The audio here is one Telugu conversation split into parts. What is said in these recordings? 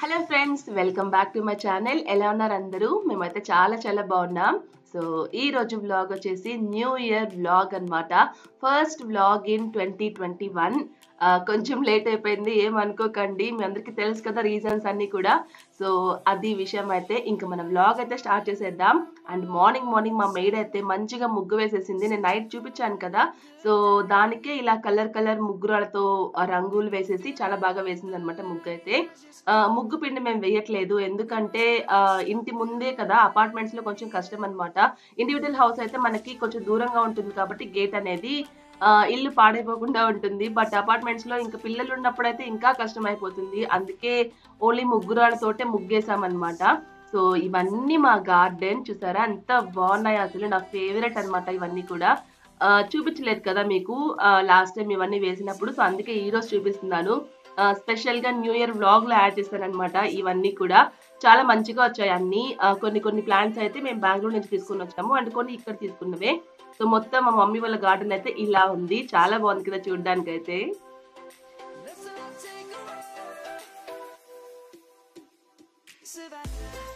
Hello friends welcome back to my channel ఎలా ఉన్నారు అందరూ మేమైతే చాలా చాలా బాగున్నాం సో ఈ రోజు వ్లాగ్ వచ్చేసి న్యూ ఇయర్ వ్లాగ్ అన్నమాట first vlog in twenty twenty one కొంచెం లేట్ అయిపోయింది ఏమనుకోకండి మీ అందరికీ తెలుసు కదా రీజన్స్ అన్నీ కూడా సో అది విషయం అయితే ఇంకా మనం వ్లాగ్ అయితే స్టార్ట్ చేసేద్దాం అండ్ మార్నింగ్ మార్నింగ్ మా మెయిడ్ అయితే మంచిగా ముగ్గు వేసేసింది నేను నైట్ చూపించాను కదా సో దానికే ఇలా కలర్ కలర్ ముగ్గురాలతో ఆ రంగులు వేసేసి చాలా బాగా వేసింది అనమాట ముగ్గు అయితే ఆ, ముగ్గు పిండి మేము వేయట్లేదు ఎందుకంటే ఆ, ఇంటి ముందే కదా అపార్ట్మెంట్స్ లో కొంచెం కష్టం అనమాట ఇండివిజువల్ హౌస్ అయితే మనకి కొంచెం దూరంగా ఉంటుంది కాబట్టి గేట్ అనేది ఆ, ఇల్లు పాడైపోకుండా ఉంటుంది బట్ అపార్ట్మెంట్స్ లో ఇంకా పిల్లలు ఉన్నప్పుడు అయితే ఇంకా కష్టం అయిపోతుంది అందుకే ఓన్లీ ముగ్గురాలతోటే ముగ్గేసామన్నమాట సో ఇవన్నీ మా గార్డెన్ చూసారా ఎంత బాగున్నాయి అసలు నా ఫేవరెట్ అన్నమాట ఇవన్నీ కూడా ఆ, చూపించలేదు కదా మీకు లాస్ట్ టైం ఇవన్నీ వేసినప్పుడు సో అందుకే ఈ రోజు చూపిస్తున్నాను స్పెషల్ గా న్యూ ఇయర్ వ్లాగ్ లో యాడ్ చేస్తాను అనమాట ఇవన్నీ కూడా చాలా మంచిగా వచ్చాయి అన్ని ఆ, కొన్ని కొన్ని ప్లాంట్స్ అయితే మేము బెంగళూరు నుంచి తీసుకుని వచ్చాము అండ్ కొన్ని ఇక్కడ తీసుకున్నవే సో మొత్తం మా మమ్మీ వాళ్ళ గార్డెన్ అయితే ఇలా ఉంది చాలా బాగుంది కదా చూడడానికి అయితే Let's all take a ride. Savannah.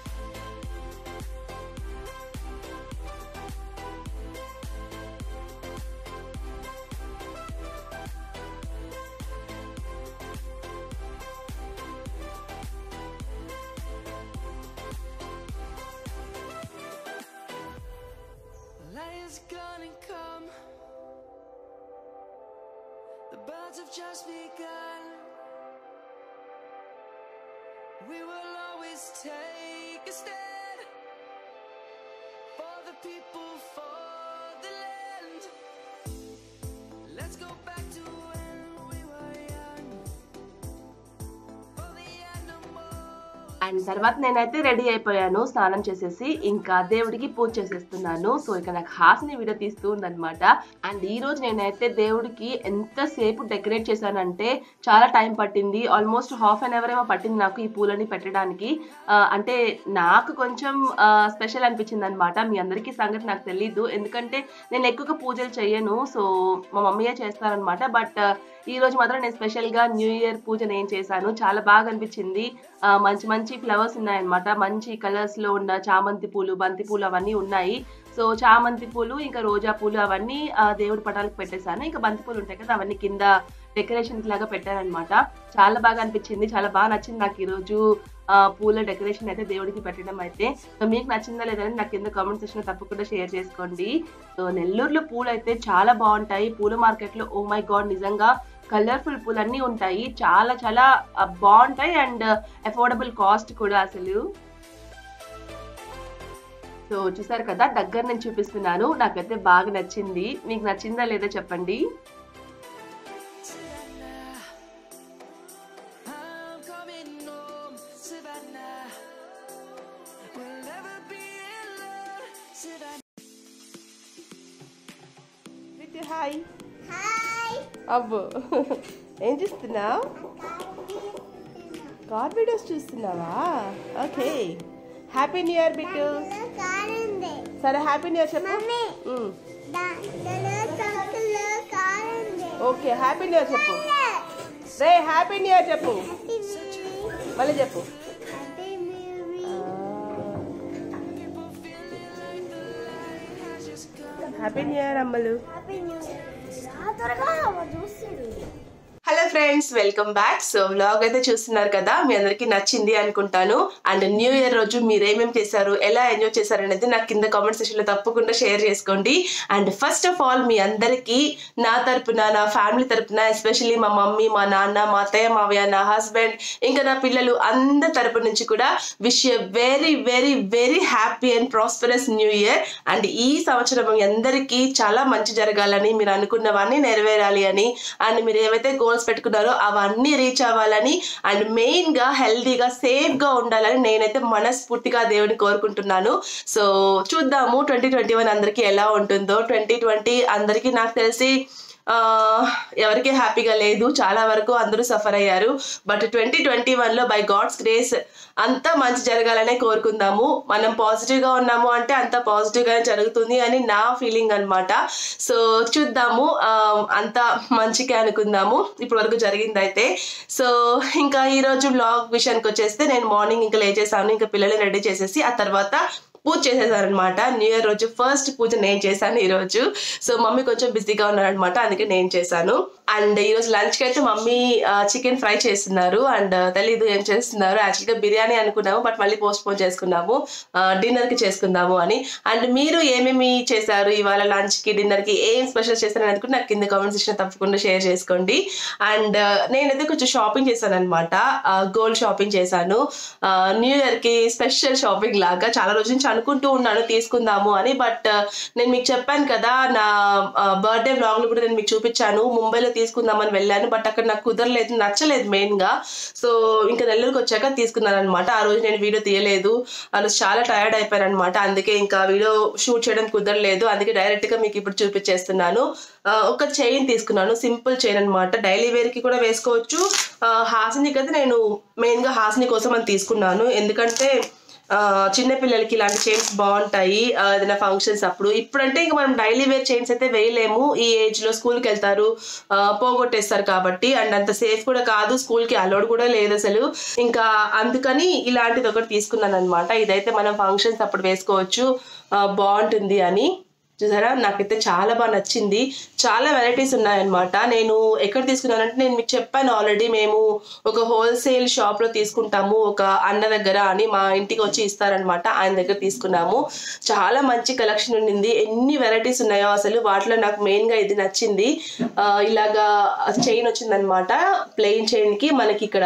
Light is gonna come. The birds have just begun. We will always take a stand for the people, for the land. Let's go back to when we were young. For the animals. And తర్వాత నేనైతే రెడీ అయిపోయాను స్నానం చేసేసి ఇంకా దేవుడికి పూజ చేసేస్తున్నాను సో ఇక నాకు హాస్ని వీడియో తీస్తూ ఉందన్నమాట అండ్ ఈ రోజు నేనైతే దేవుడికి ఎంతసేపు డెకరేట్ చేశానంటే చాలా టైం పట్టింది ఆల్మోస్ట్ హాఫ్ అన్ అవర్ ఏమో పట్టింది నాకు ఈ పూలని పెట్టడానికి ఆ, అంటే నాకు కొంచెం స్పెషల్ అనిపించింది అనమాట మీ అందరికీ సంగతి నాకు తెలీదు ఎందుకంటే నేను ఎక్కువగా పూజలు చేయను సో మా మమ్మీయే చేస్తారనమాట బట్ ఈ రోజు మాత్రం నేను స్పెషల్ గా న్యూ ఇయర్ పూజ నేను చేశాను చాలా బాగా అనిపించింది ఆ, మంచి మంచి ఫ్లవర్స్ ఉన్నాయన్నమాట మంచి కలర్స్ లో ఉన్న చామంతి పూలు బంతి పూలు అవన్నీ ఉన్నాయి సో చామంతి పూలు ఇంకా రోజా పూలు అవన్నీ ఆ, దేవుడి పటాలకు పెట్టేశాను ఇంకా బంతి పూలు ఉంటాయి కదా అవన్నీ కింద డెకరేషన్ లాగా పెట్టారనమాట చాలా బాగా అనిపించింది చాలా బాగా నచ్చింది నాకు ఈరోజు ఆ, పూల డెకరేషన్ అయితే దేవుడికి పెట్టడం అయితే సో మీకు నచ్చిందా లేదని నాకు కింద కామెంట్ సెక్షన్ తప్పకుండా షేర్ చేసుకోండి సో నెల్లూరులో పూలు అయితే చాలా బాగుంటాయి పూల మార్కెట్ లో ఓ మై గాడ్ నిజంగా కలర్ఫుల్ పూలు అన్నీ ఉంటాయి చాలా చాలా ఆ, బాగుంటాయి అండ్ అఫోర్డబుల్ కాస్ట్ కూడా అసలు సో చూసారు కదా దగ్గర నుంచి చూపిస్తున్నాను నాకైతే బాగా నచ్చింది మీకు నచ్చిందా లేదా చెప్పండి Savannah. I'm coming home, Savannah. We'll never be alone, Savannah. Hi hi అబ్బో ఏం చూస్తున్నావు కార్ వీడియోస్ చూస్తున్నావా okay happy new year Bittu దాంట్లో కారుంది సరే హ్యాపీ న్యూ ఇయర్ చెప్పు మమ్మీ ఉమ్, దాంట్లో సంకలో కారుంది ఓకే హ్యాపీ న్యూ ఇయర్ చెప్పు రే హ్యాపీ న్యూ ఇయర్ చెప్పు హ్యాపీ న్యూ మళ్ళీ చెప్పు happy new happy new year అమ్మలు హ్యాపీ న్యూ త్వరగా చూస్తాడు hello friends welcome back so vlog అయితే చూస్తున్నారు కదా మీ అందరికీ నచ్చింది అనుకుంటాను అండ్ న్యూ ఇయర్ రోజు మీరు ఏమేమి చేశారు ఎలా ఎంజాయ్ చేశారు అనేది నాకు కింద కామెంట్ సెక్షన్లో తప్పకుండా షేర్ చేసుకోండి అండ్ ఫస్ట్ ఆఫ్ ఆల్ మీ అందరికీ నా తరపున నా ఫ్యామిలీ తరపున ఎస్పెషల్లీ మా మమ్మీ మా నాన్న మా అత్తయ్య మావయ్య నా హస్బెండ్ ఇంకా నా పిల్లలు అందరి తరపు నుంచి కూడా wish a very very very happy and prosperous new year and ఈ సంవత్సరం మీ అందరికీ చాలా మంచి జరగాలని మీరు అనుకున్నవన్నీ నెరవేరాలి అని అండ్ మీరు ఏవైతే గోల్స్ పెట్టుకున్నారో అవన్నీ రీచ్ అవ్వాలని అండ్ మెయిన్ గా హెల్దీగా సేఫ్ గా ఉండాలని నేనైతే మనస్ఫూర్తిగా దేవుని కోరుకుంటున్నాను సో చూద్దాము ట్వంటీ ట్వంటీ వన్ అందరికీ ఎలా ఉంటుందో ట్వంటీ ట్వంటీ అందరికీ నాకు తెలిసి ఆ, ఎవరికి హ్యాపీగా లేదు చాలా వరకు అందరూ సఫర్ అయ్యారు బట్ ట్వంటీ ట్వంటీ వన్లో బై గాడ్స్ గ్రేస్ అంతా మంచి జరగాలనే కోరుకుందాము మనం పాజిటివ్గా ఉన్నాము అంటే అంత పాజిటివ్గానే జరుగుతుంది అని నా ఫీలింగ్ అన్నమాట సో చూద్దాము ఆ, అంతా మంచిగా అనుకుందాము ఇప్పటి వరకు జరిగింది అయితే సో ఇంకా ఈ రోజు బ్లాగ్ విషయానికి వచ్చేస్తే నేను మార్నింగ్ ఇంకా లేచేసాను ఇంకా పిల్లల్ని రెడీ చేసేసి ఆ తర్వాత పూజ చేసేసాను అనమాట న్యూ ఇయర్ రోజు ఫస్ట్ పూజ నేను చేశాను ఈ రోజు సో మమ్మీ కొంచెం బిజీగా ఉన్నారనమాట అందుకే నేను చేశాను అండ్ ఈ రోజు లంచ్ కి అయితే మమ్మీ చికెన్ ఫ్రై చేస్తున్నారు అండ్ తెలీదు ఏం చేస్తున్నారు యాక్చువల్ గా బిర్యానీ అనుకున్నాము బట్ మళ్ళీ పోస్ట్ పోన్ చేసుకున్నాము డిన్నర్ కి చేసుకుందాము అని అండ్ మీరు ఏమేమి చేశారు ఇవాళ లంచ్ కి డిన్నర్ కి ఏం స్పెషల్ చేశారని అనుకుంటే నాకు కింద కామెంట్ సెక్షన్ తప్పకుండా షేర్ చేసుకోండి అండ్ నేనైతే కొంచెం షాపింగ్ చేశాను అనమాట గోల్డ్ షాపింగ్ చేశాను న్యూ ఇయర్ కి స్పెషల్ షాపింగ్ లాగా చాలా రోజుల నుంచి అనుకుంటూ ఉన్నాను తీసుకుందాము అని బట్ నేను మీకు చెప్పాను కదా నా బర్త్డే వ్లాగ్ లో కూడా నేను మీకు చూపించాను ముంబైలో తీసుకుందామని వెళ్ళాను బట్ అక్కడ నాకు కుదరలేదు నచ్చలేదు మెయిన్ గా సో ఇంకా నెల్లూరుకి వచ్చాక తీసుకున్నాను అనమాట ఆ రోజు నేను వీడియో తీయలేదు ఆ రోజు చాలా టైర్డ్ అయిపోయాను అనమాట అందుకే ఇంకా వీడియో షూట్ చేయడం కుదరలేదు అందుకే డైరెక్ట్ గా మీకు ఇప్పుడు చూపించేస్తున్నాను ఆ, ఒక చైన్ తీసుకున్నాను సింపుల్ చైన్ అనమాట డైలీ వేర్ కి కూడా వేసుకోవచ్చు ఆ, హాసినికి అయితే నేను మెయిన్ గా హాసిని కోసం అని తీసుకున్నాను ఎందుకంటే ఆ, చిన్న పిల్లలకి ఇలాంటి చైన్స్ బాగుంటాయి ఆ, ఏదైనా ఫంక్షన్స్ అప్పుడు ఇప్పుడంటే ఇంకా మనం డైలీ వేర్ చైన్స్ అయితే వేయలేము ఈ ఏజ్ లో స్కూల్కి వెళ్తారు ఆ, పోగొట్టేస్తారు కాబట్టి అండ్ అంత సేఫ్ కూడా కాదు స్కూల్ కి అలౌడ్ కూడా లేదు అసలు ఇంకా అందుకని ఇలాంటిది ఒకటి తీసుకున్నాను అనమాట ఇదైతే మనం ఫంక్షన్స్ అప్పుడు వేసుకోవచ్చు ఆ, బాగుంటుంది అని చూసారా నాకైతే చాలా బాగా నచ్చింది చాలా వెరైటీస్ ఉన్నాయన్నమాట నేను ఎక్కడ తీసుకున్నానంటే నేను మీకు చెప్పాను ఆల్రెడీ మేము ఒక హోల్సేల్ షాప్ లో తీసుకుంటాము ఒక అన్న దగ్గర అని మా ఇంటికి వచ్చి ఇస్తారనమాట ఆయన దగ్గర తీసుకున్నాము చాలా మంచి కలెక్షన్ ఉండింది ఎన్ని వెరైటీస్ ఉన్నాయో అసలు వాటిలో నాకు మెయిన్ గా ఇది నచ్చింది ఆ, ఇలాగా చైన్ వచ్చిందనమాట ప్లెయిన్ చైన్ కి మనకి ఇక్కడ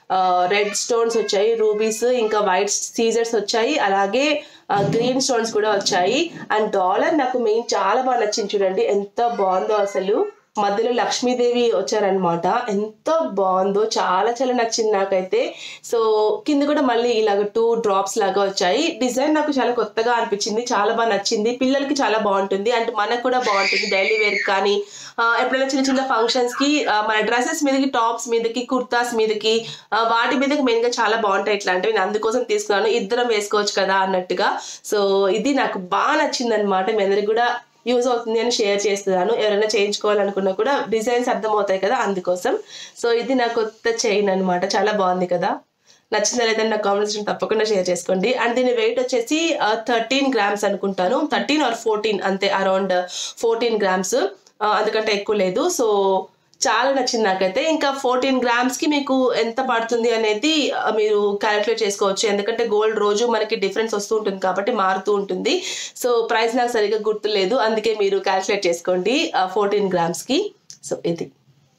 రెడ్ స్టోన్స్ వచ్చాయి రూబీస్ ఇంకా వైట్ సీజర్స్ వచ్చాయి అలాగే గ్రీన్ స్టోన్స్ కూడా వచ్చాయి అండ్ డాలర్ నాకు మెయిన్ చాలా బాగా నచ్చింది చూడండి ఎంత బాగుందో అసలు మధ్యలో లక్ష్మీదేవి వచ్చారనమాట ఎంత బాగుందో చాలా చాలా నచ్చింది నాకైతే సో కింద కూడా మళ్ళీ ఇలాగ టూ డ్రాప్స్ లాగా వచ్చాయి డిజైన్ నాకు చాలా కొత్తగా అనిపించింది చాలా బాగా నచ్చింది పిల్లలకి చాలా బాగుంటుంది అండ్ మనకు కూడా బాగుంటుంది డైలీ వేర్ కానీ ఆ, ఎప్పుడైనా చిన్న చిన్న ఫంక్షన్స్ కి ఆ, మన డ్రెస్సెస్ మీదకి టాప్స్ మీదకి కుర్తాస్ మీదకి ఆ, వాటి మీదకి మెయిన్ గా చాలా బాగుంటాయి ఇట్లాంటివి నేను అందుకోసం తీసుకున్నాను ఇద్దరం వేసుకోవచ్చు కదా అన్నట్టుగా సో ఇది నాకు బాగా నచ్చింది అనమాట మీ అందరికి కూడా యూజ్ అవుతుంది అని షేర్ చేస్తున్నాను ఎవరైనా చేయించుకోవాలనుకున్నా కూడా డిజైన్స్ అర్థమవుతాయి కదా అందుకోసం సో ఇది నా కొత్త చైన్ అన్నమాట చాలా బాగుంది కదా నచ్చిందా లేదని నా కామెంట్స్ తప్పకుండా షేర్ చేసుకోండి అండ్ దీని వెయిట్ వచ్చేసి థర్టీన్ గ్రామ్స్ అనుకుంటాను థర్టీన్ ఆర్ ఫోర్టీన్ అంతే అరౌండ్ ఫోర్టీన్ గ్రామ్స్ అందుకంటే ఎక్కువ లేదు సో చాలా నచ్చింది నాకైతే ఇంకా ఫోర్టీన్ గ్రామ్స్ కి మీకు ఎంత పడుతుంది అనేది ఆ, మీరు క్యాలిక్యులేట్ చేసుకోవచ్చు ఎందుకంటే గోల్డ్ రోజు మనకి డిఫరెన్స్ వస్తూ ఉంటుంది కాబట్టి మారుతూ ఉంటుంది సో ప్రైస్ నాకు సరిగ్గా గుర్తులేదు అందుకే మీరు క్యాలిక్యులేట్ చేసుకోండి ఫోర్టీన్ గ్రామ్స్ కి సో ఇది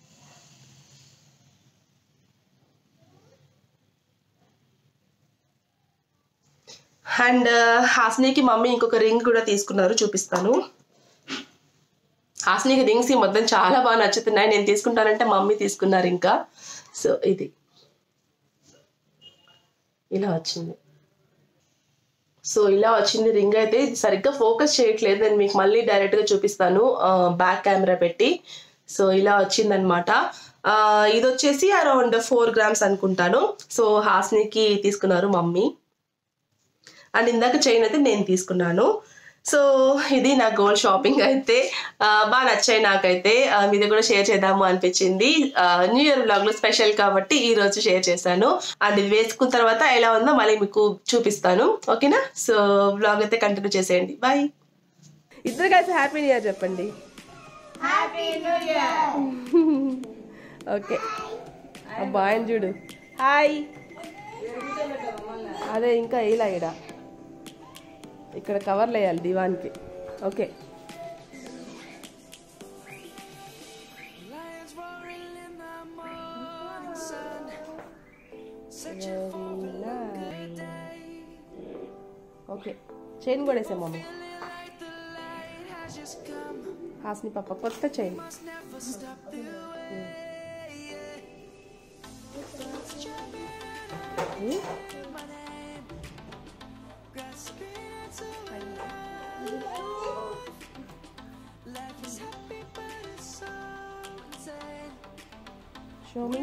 అండ్ హాస్నీకి మమ్మీ ఇంకొక రింగ్ కూడా తీసుకున్నారు చూపిస్తాను హాస్నీకి రింగ్స్ ఈ మొత్తం చాలా బాగా నచ్చుతున్నాయి నేను తీసుకుంటానంటే మమ్మీ తీసుకున్నారు ఇంకా సో ఇది ఇలా వచ్చింది సో ఇలా వచ్చింది రింగ్ అయితే ఇది సరిగ్గా ఫోకస్ చేయట్లేదు నేను మీకు మళ్ళీ డైరెక్ట్గా చూపిస్తాను బ్యాక్ కెమెరా పెట్టి సో ఇలా వచ్చిందనమాట ఇది వచ్చేసి అరౌండ్ ఫోర్ గ్రామ్స్ అనుకుంటాను సో హాస్నీకి తీసుకున్నారు మమ్మీ అండ్ ఇందాక చైన్ అయితే నేను తీసుకున్నాను సో ఇది నా గోల్డ్ షాపింగ్ అయితే ఆ, బాగా నచ్చాయి నాకైతే ఆ, మీతో కూడా షేర్ చేద్దాము అనిపించింది న్యూ ఇయర్ బ్లాగ్ లో స్పెషల్ కాబట్టి ఈ రోజు షేర్ చేశాను అండ్ ఇది వేసుకున్న తర్వాత ఎలా ఉందో మళ్ళీ మీకు చూపిస్తాను ఓకేనా సో బ్లాగ్ అయితే కంటిన్యూ చేసేయండి బాయ్ ఇద్దరు కలిసి హ్యాపీ న్యూ ఇయర్ చెప్పండి ఓకే బాయ్ చూడు హాయ్ అదే ఇంకా వేయలా ఇక్కడ ఇక్కడ కవర్లు వేయాలి దివాన్కి okay Lions roaring in the morning sun. Searching for a good day. Okay chain కూడా వేసాం mummy Feeling like the light has just come. Hasni పాప కొత్త chain Must never stop the way. My name. Grasping into life. Life is happy, but it's so show me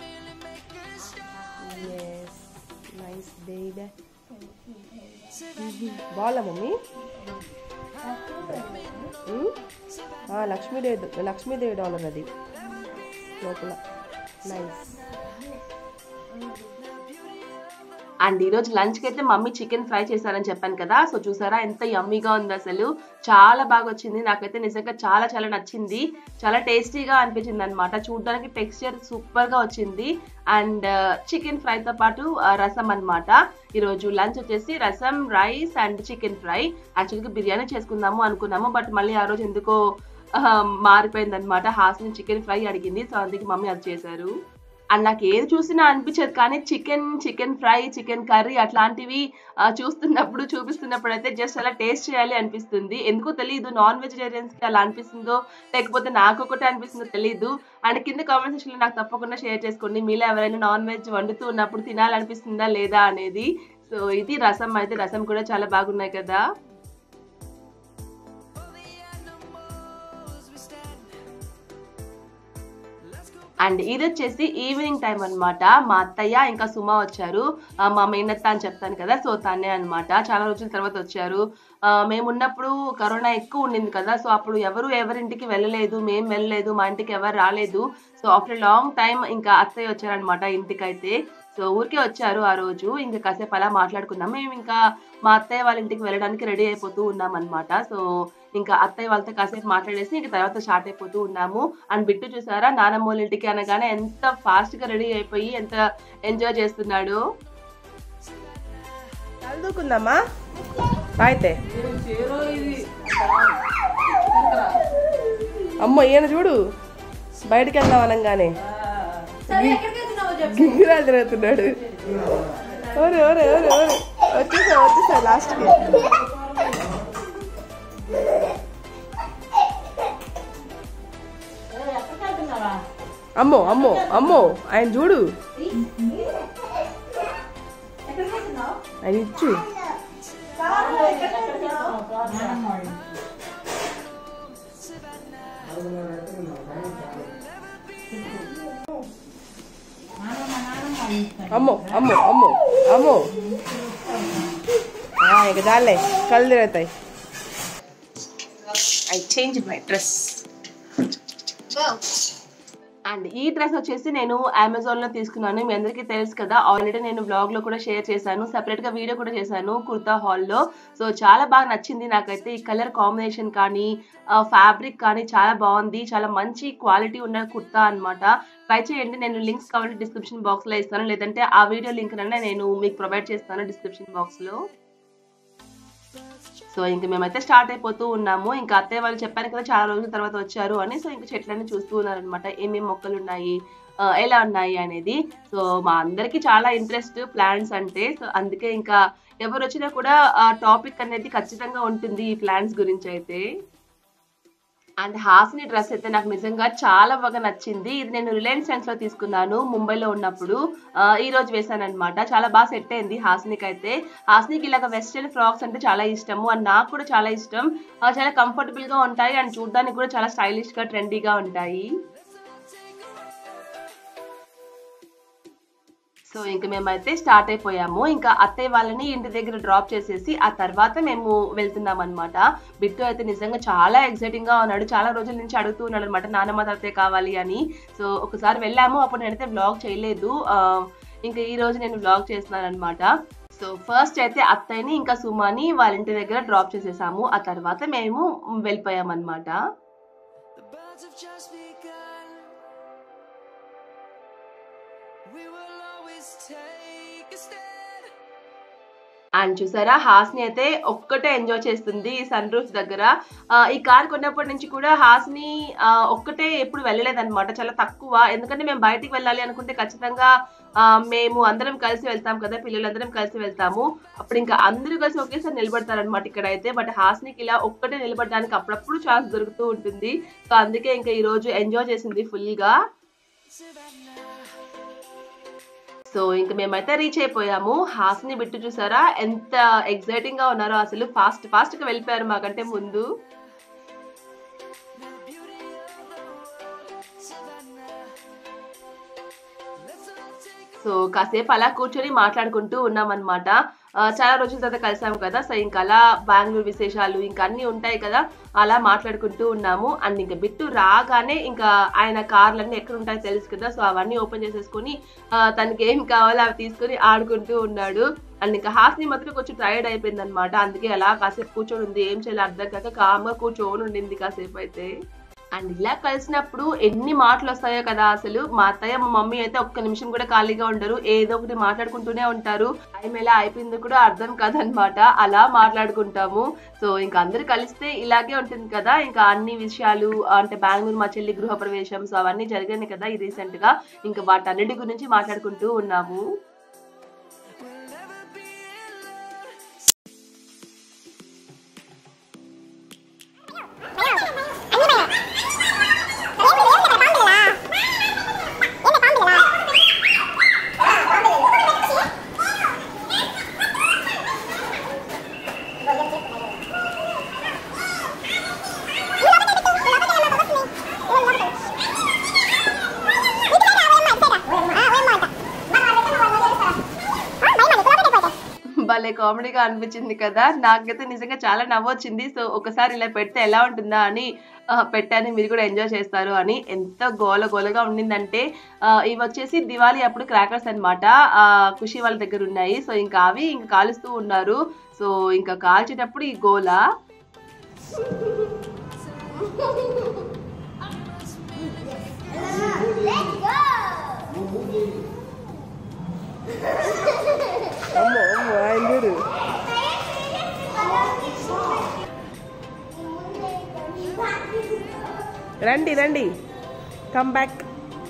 yes nice baby బాగుందా మమ్మీ ఉమ్? ఆ, లక్ష్మీదేవి లక్ష్మీదేవి డాలర్ అది లోపల నైస్ అండ్ ఈరోజు లంచ్కి అయితే మమ్మీ చికెన్ ఫ్రై చేశారని చెప్పాను కదా సో చూసారా ఎంత యమ్మీగా ఉంది అసలు చాలా బాగా వచ్చింది నాకైతే నిజంగా చాలా చాలా నచ్చింది చాలా టేస్టీగా అనిపించింది అనమాట చూడడానికి టెక్స్చర్ సూపర్గా వచ్చింది అండ్ చికెన్ ఫ్రైతో పాటు ఆ, రసం అనమాట ఈరోజు లంచ్ వచ్చేసి రసం రైస్ అండ్ చికెన్ ఫ్రై యాక్చువల్గా బిర్యానీ చేసుకుందాము అనుకున్నాము బట్ మళ్ళీ ఆ రోజు ఎందుకో మారిపోయింది అనమాట హాస్ని చికెన్ ఫ్రై అడిగింది సో అందుకే మమ్మీ అది చేశారు అండ్ నాకు ఏది చూసినా అనిపించదు కానీ chicken chicken fry chicken curry అట్లాంటివి ఆ, చూస్తున్నప్పుడు చూపిస్తున్నప్పుడు అయితే జస్ట్ అలా టేస్ట్ చేయాలి అనిపిస్తుంది ఎందుకో తెలియదు నాన్ వెజిటేరియన్స్కి అలా అనిపిస్తుందో లేకపోతే నాకు ఒకటి అనిపిస్తుందో తెలియదు అండ్ కింద కామెంట్ సెక్షన్లో నాకు తప్పకుండా షేర్ చేసుకోండి మీలో ఎవరైనా నాన్ వెజ్ వండుతూ ఉన్నప్పుడు తినాలనిపిస్తుందా లేదా అనేది సో ఇది రసం అయితే రసం కూడా చాలా బాగున్నాయి కదా అండ్ ఇది వచ్చేసి ఈవినింగ్ టైం అన్నమాట మా అత్తయ్య ఇంకా సుమ వచ్చారు ఆ, మా మేనత్త అని చెప్తాను కదా సో తనే అన్నమాట చాలా రోజుల తర్వాత వచ్చారు ఆ, మేము ఉన్నప్పుడు కరోనా ఎక్కువ ఉండింది కదా సో అప్పుడు ఎవరు ఎవరింటికి వెళ్ళలేదు మేము వెళ్ళలేదు మా ఇంటికి ఎవరు రాలేదు సో ఆఫ్టర్ లాంగ్ టైం ఇంకా అత్తయ్య వచ్చారనమాట ఇంటికైతే సో ఊరికే వచ్చారు ఆ రోజు ఇంకా కాసేపు అలా మాట్లాడుకున్నాం మేము ఇంకా మా అత్తయ్య వాళ్ళ ఇంటికి వెళ్ళడానికి రెడీ అయిపోతూ ఉన్నాం అనమాట సో ఇంకా అత్తయ్య వాళ్ళతో కాసేపు మాట్లాడేసి ఇంకా తర్వాత స్టార్ట్ అయిపోతూ ఉన్నాము అండ్ బిట్టు చూసారా నానమ్మ వాళ్ళ ఇంటికి అనగానే ఎంత ఫాస్ట్ గా రెడీ అయిపోయి ఎంత ఎంజాయ్ చేస్తున్నాడు చదువుకుందామా అయితే అమ్మో ఈయన చూడు బయటకు వెళ్దాం అనగానే గింగిరాలు తిరుగుతున్నాడు ఓరే ఓరే ఓరే ఓరే వచ్చేసా వచ్చేసా లాస్ట్కి అమ్మో అమ్మో అమ్మో ఆయన చూడు ఆయన ఇచ్చు అమ్మో అమ్మో అమ్మో అమ్మో ఇక చాలే కళ్ళు తిరుగుతాయి I change my dress and ఈ డ్రెస్ వచ్చేసి నేను అమెజాన్ లో తీసుకున్నాను మీ అందరికీ తెలుసు కదా ఆల్రెడీ నేను బ్లాగ్ లో కూడా షేర్ చేశాను సెపరేట్ గా వీడియో కూడా చేశాను కుర్తా హాల్ లో సో చాలా బాగా నచ్చింది నాకైతే ఈ కలర్ కాంబినేషన్ కానీ ఫ్యాబ్రిక్ కానీ చాలా బాగుంది చాలా మంచి క్వాలిటీ ఉన్న కుర్తా అన్నమాట ట్రై చేయండి నేను లింక్స్ కావాలంటే డిస్క్రిప్షన్ బాక్స్ లో ఇస్తాను లేదంటే ఆ వీడియో లింక్ నన్ను నేను మీకు ప్రొవైడ్ చేస్తాను డిస్క్రిప్షన్ బాక్స్ లో సో ఇంక మేమైతే స్టార్ట్ అయిపోతూ ఉన్నాము ఇంకా అత్తయ్య వాళ్ళు చెప్పాను కదా చాలా రోజుల తర్వాత వచ్చారు అని సో ఇంకా చెట్లన్నీ చూస్తూ ఉన్నారనమాట ఏమేమి మొక్కలు ఉన్నాయి ఆ, ఎలా ఉన్నాయి అనేది సో మా అందరికీ చాలా ఇంట్రెస్ట్ ప్లాంట్స్ అంటే సో అందుకే ఇంకా ఎవరు వచ్చినా కూడా ఆ టాపిక్ అనేది ఖచ్చితంగా ఉంటుంది ఈ ప్లాంట్స్ గురించి అయితే అండ్ హాస్ని డ్రెస్ అయితే నాకు నిజంగా చాలా బాగా నచ్చింది ఇది నేను రిలయన్స్ ట్రెండ్స్ లో తీసుకున్నాను ముంబైలో ఉన్నప్పుడు ఆ, ఈ రోజు వేసాను అనమాట చాలా బాగా సెట్ అయింది హాస్నికి అయితే హాస్నికి ఇలాగ వెస్ట్రన్ ఫ్రాక్స్ అంటే చాలా ఇష్టము అండ్ నాకు కూడా చాలా ఇష్టం ఆ, చాలా కంఫర్టబుల్ గా ఉంటాయి అండ్ చూడడానికి కూడా చాలా స్టైలిష్ గా ట్రెండీగా ఉంటాయి సో ఇంక మేమైతే స్టార్ట్ అయిపోయాము ఇంకా అత్తయ్య వాళ్ళని ఇంటి దగ్గర డ్రాప్ చేసేసి ఆ తర్వాత మేము వెళ్తున్నాం అనమాట బిట్టు అయితే నిజంగా చాలా ఎక్సైటింగ్ గా ఉన్నాడు చాలా రోజుల నుంచి అడుగుతూ ఉన్నాడు అనమాట నానమ్మ తాతయ్య కావాలి అని సో ఒకసారి వెళ్ళాము అప్పుడు నేనైతే వ్లాగ్ చేయలేదు ఆ, ఇంకా ఈ రోజు నేను వ్లాగ్ చేస్తున్నాను అనమాట సో ఫస్ట్ అయితే అత్తయ్యని ఇంకా సుమాని వాళ్ళ ఇంటి దగ్గర డ్రాప్ చేసేసాము ఆ తర్వాత మేము వెళ్ళిపోయాం అనమాట The birds have just begun. We will always take a stand. And చూసారా హాస్ని అయితే ఒక్కటే ఎంజాయ్ చేస్తుంది ఈ సన్ రూఫ్ దగ్గర ఆ, ఈ కార్ కొన్నప్పటి నుంచి కూడా హాస్ని ఆ, ఒక్కటే ఎప్పుడు వెళ్ళలేదన్నమాట చాలా తక్కువ ఎందుకంటే మేము బయటికి వెళ్ళాలి అనుకుంటే ఖచ్చితంగా ఆ, మేము అందరం కలిసి వెళ్తాం కదా పిల్లలందరం కలిసి వెళ్తాము అప్పుడు ఇంకా అందరూ కలిసి ఒకేసారి నిలబడతారనమాట ఇక్కడ అయితే బట్ హాస్నికి ఇలా ఒక్కటే నిలబడడానికి అప్పుడప్పుడు ఛాన్స్ దొరుకుతూ ఉంటుంది సో అందుకే ఇంకా ఈ రోజు ఎంజాయ్ చేసింది ఫుల్ గా సో ఇంక మేమైతే రీచ్ అయిపోయాము హాస్ని బిట్టు చూసారా ఎంత ఎక్సైటింగ్ గా ఉన్నారో అసలు ఫాస్ట్ ఫాస్ట్ గా వెళ్ళిపోయారు మాకంటే ముందు సో కాసేపు అలా కూర్చొని మాట్లాడుకుంటూ ఉన్నామన్నమాట ఆ, చాలా రోజుల తర్వాత కలిసాము కదా సో ఇంకా అలా బెంగళూరు విశేషాలు ఇంకా అన్ని ఉంటాయి కదా అలా మాట్లాడుకుంటూ ఉన్నాము అండ్ ఇంకా బిట్టు రాగానే ఇంకా ఆయన కార్లన్నీ ఎక్కడ ఉంటాయో తెలుసు కదా సో అవన్నీ ఓపెన్ చేసేసుకొని ఆ, తనకి ఏం కావాలో అవి తీసుకొని ఆడుకుంటూ ఉన్నాడు అండ్ ఇంకా హాస్ని మాత్రం కొంచెం టైర్డ్ అయిపోయింది అనమాట అందుకే అలా కాసేపు కూర్చొని ఉంది ఏం చేయాలి అర్థం కాక కామ్గా కూర్చొని ఉండింది కాసేపు అయితే అండ్ ఇలా కలిసినప్పుడు ఎన్ని మాటలు వస్తాయో కదా అసలు మా అత్తయ్య మా మమ్మీ అయితే ఒక్క నిమిషం కూడా ఖాళీగా ఉండరు ఏదో ఒకటి మాట్లాడుకుంటూనే ఉంటారు టైం ఎలా అయిపోయిందో కూడా అర్థం కాదనమాట అలా మాట్లాడుకుంటాము సో ఇంకా అందరు కలిస్తే ఇలాగే ఉంటుంది కదా ఇంకా అన్ని విషయాలు అంటే బెంగళూరు మా చెల్లి గృహప్రవేశం సో అవన్నీ జరిగాయి కదా ఈ రీసెంట్ గా ఇంకా వాటన్నిటి గురించి మాట్లాడుకుంటూ ఉన్నాము We'll never be alone. భలే కామెడీగా అనిపించింది కదా నాకైతే నిజంగా చాలా నవ్వొచ్చింది సో ఒకసారి ఇలా పెడితే ఎలా ఉంటుందా అని ఆ, పెట్టాను మీరు కూడా ఎంజాయ్ చేస్తారు అని ఎంత గోల గోలగా ఉండిందంటే ఆ, ఇవి వచ్చేసి దివాళీ అప్పుడు క్రాకర్స్ అనమాట ఖుషి వాళ్ళ దగ్గర ఉన్నాయి సో ఇంకా అవి ఇంకా కాలుస్తూ ఉన్నారు సో ఇంకా కాల్చేటప్పుడు ఈ గోల అమ్మో అమ్మో ఆయన చూడు రండి రండి కమ్ బ్యాక్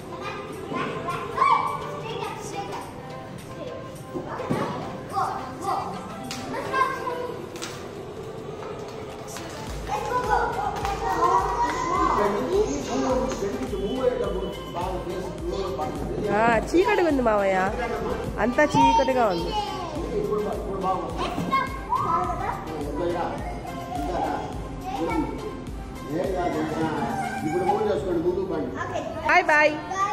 ఆ, చీకటిగా ఉంది మావయ్య అంతా చీకటిగా ఉంది ఇప్పుడు మూడు చేసుకోండి ముందు బండి బాయ్ బాయ్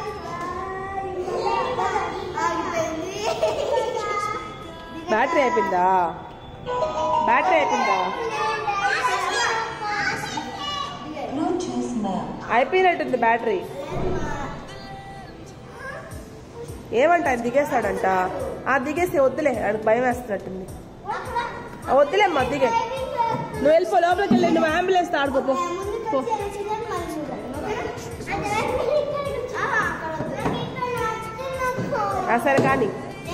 బ్యాటరీ అయిపోయిందా బ్యాటరీ అయిపోయిందా అయిపోయినట్టుంది బ్యాటరీ ఏమంట ఆయన దిగేస్తాడంట ఆ దిగేసి వద్దులే ఆయనకు భయం వేస్తున్నట్టుంది ఆ, వద్దులేమ్మా దిగే నువ్వు వెళ్ళిపో లోపలికి వెళ్ళి నువ్వు అంబులెన్స్ ఆడుకోపో పో ఆ, సరే కానీ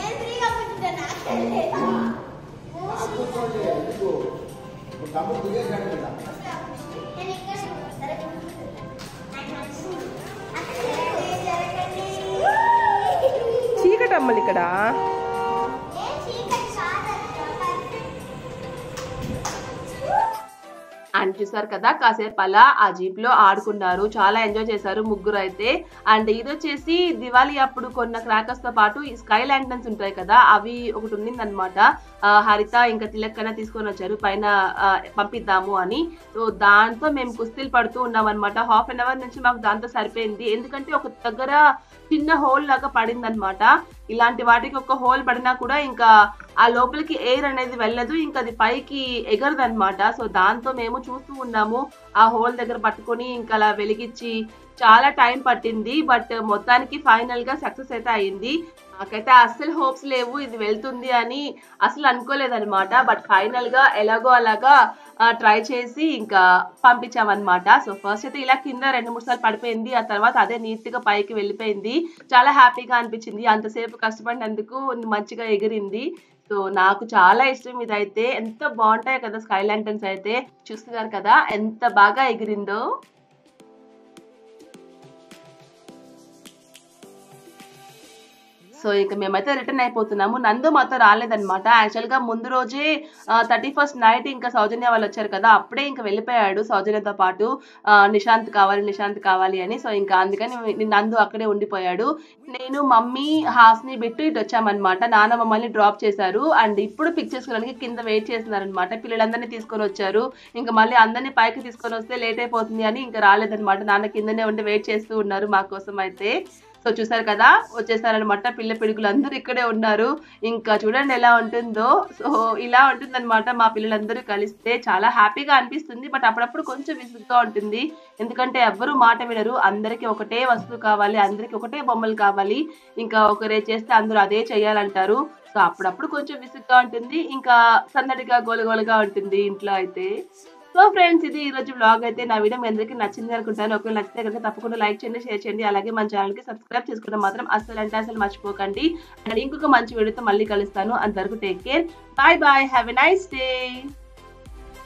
తమ్ముడు దిగేసాడు కదా చీకటి అమ్మలు ఇక్కడ అండ్ చూసారు కదా కాసేపు అలా ఆ జీప్ లో ఆడుకున్నారు చాలా ఎంజాయ్ చేశారు ముగ్గురు అయితే అండ్ ఇది వచ్చేసి దివాళీ అప్పుడు కొన్న క్రాకర్స్ తో పాటు ఈ స్కై ల్యాంటన్స్ ఉంటాయి కదా అవి ఒకటి ఉండింది అనమాట హరిత ఇంకా తిలక్కన తీసుకొని వచ్చారు పైన ఆ, పంపిద్దాము అని సో దాంతో మేము కుస్తీలు పడుతూ ఉన్నాం అనమాట హాఫ్ అన్ అవర్ నుంచి మాకు దాంతో సరిపోయింది ఎందుకంటే ఒక దగ్గర చిన్న హోల్ లాగా పడింది అనమాట ఇలాంటి వాటికి ఒక హోల్ పడినా కూడా ఇంకా ఆ లోపలికి ఎయిర్ అనేది వెళ్ళదు ఇంకా అది పైకి ఎగరదు అనమాట సో దాంతో మేము చూస్తూ ఉన్నాము ఆ హోల్ దగ్గర పట్టుకొని ఇంకా అలా వెలిగించి చాలా టైం పట్టింది బట్ మొత్తానికి ఫైనల్ గా సక్సెస్ అయితే అయింది నాకైతే అస్సలు హోప్స్ లేవు ఇది వెళ్తుంది అని అసలు అనుకోలేదన్నమాట బట్ ఫైనల్ గా ఎలాగో అలాగా ట్రై చేసి ఇంకా పంపించామన్నమాట సో ఫస్ట్ అయితే ఇలా కింద రెండు మూడు సార్లు పడిపోయింది ఆ తర్వాత అదే నీట్ గా పైకి వెళ్ళిపోయింది చాలా హ్యాపీగా అనిపించింది అంతసేపు కష్టపడినందుకు మంచిగా ఎగిరింది సో నాకు చాలా ఇష్టం ఇదైతే ఎంత బాగుంటాయి కదా స్కై ల్యాంటన్స్ అయితే చూస్తున్నారు కదా ఎంత బాగా ఎగిరిందో సో ఇక మేమైతే రిటర్న్ అయిపోతున్నాము నందు మాతో రాలేదన్నమాట యాక్చువల్ గా ముందు రోజే థర్టీ ఫస్ట్ నైట్ ఇంకా సౌజన్య వాళ్ళు వచ్చారు కదా అప్పుడే ఇంకా వెళ్ళిపోయాడు సౌజన్యతో పాటు ఆ, నిశాంత్ కావాలి నిశాంత్ కావాలి అని సో ఇంకా అందుకని ని- నందు అక్కడే ఉండిపోయాడు నేను మమ్మీ హాస్ని బిట్టు ఇటు వచ్చామన్నమాట నాన్న మమ్మల్ని డ్రాప్ చేశారు అండ్ ఇప్పుడు పిక్ చేసుకోవడానికి కింద వెయిట్ చేస్తున్నారనమాట పిల్లలందరినీ తీసుకొని వచ్చారు ఇంకా మళ్ళీ అందరినీ పైకి తీసుకొని వస్తే లేట్ అయిపోతుంది అని ఇంకా రాలేదన్నమాట నాన్న కిందనే ఉండి వెయిట్ చేస్తూ ఉన్నారు మా కోసం అయితే సో చూసారు కదా వచ్చేసారనమాట పిల్ల పిడుగులు అందరూ ఇక్కడే ఉన్నారు ఇంకా చూడండి ఎలా ఉంటుందో సో ఇలా ఉంటుందన్నమాట మా పిల్లలందరూ కలిస్తే చాలా హ్యాపీగా అనిపిస్తుంది బట్ అప్పుడప్పుడు కొంచెం విసుగ్గా ఉంటుంది ఎందుకంటే ఎవ్వరూ మాట వినరు అందరికీ ఒకటే వస్తువు కావాలి అందరికీ ఒకటే బొమ్మలు కావాలి ఇంకా ఒకరే చేస్తే అందరూ అదే చేయాలంటారు సో అప్పుడప్పుడు కొంచెం విసుగ్గా ఉంటుంది ఇంకా సందడిగా గోలగోలగా ఉంటుంది ఇంట్లో అయితే సో ఫ్రెండ్స్ ఇది ఈ రోజు బ్లాగ్ అయితే నా వీడియో మీ అందరికీ నచ్చింది అనుకుంటాను ఒకవేళ నచ్చితే కనుక తప్పకుండా లైక్ చేయండి షేర్ చేయండి అలాగే మన ఛానల్కి సబ్స్క్రైబ్ చేసుకోవడం మాత్రం అస్సలు అంటే అసలు మర్చిపోకండి అండ్ ఇంకొక మంచి వీడియోతో మళ్ళీ కలుస్తాను అంతవరకు take care bye bye have a nice day